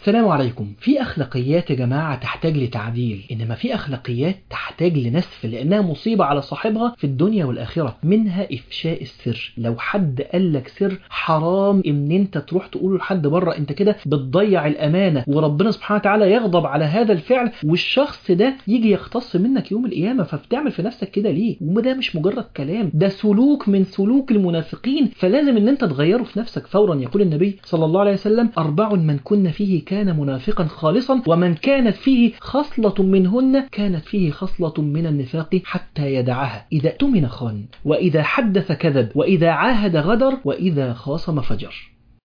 السلام عليكم في أخلاقيات يا جماعة تحتاج لتعديل إنما في أخلاقيات تحتاج لنسف لأنها مصيبة على صاحبها في الدنيا والآخرة منها إفشاء السر لو حد قال لك سر حرام إن أنت تروح تقوله لحد بره أنت كده بتضيع الأمانة وربنا سبحانه وتعالى يغضب على هذا الفعل والشخص ده يجي يختص منك يوم القيامة فبتعمل في نفسك كده ليه وده مش مجرد كلام ده سلوك من سلوك المنافقين فلازم ان انت تغيره في نفسك فورا يقول النبي صلى الله عليه وسلم أربع من كن فيه كان منافقا خالصا ومن كانت فيه خصلة منهن كانت فيه خصلة من النفاق حتى يدعها إذا اؤتمن خان وإذا حدث كذب وإذا عاهد غدر وإذا خاصم فجر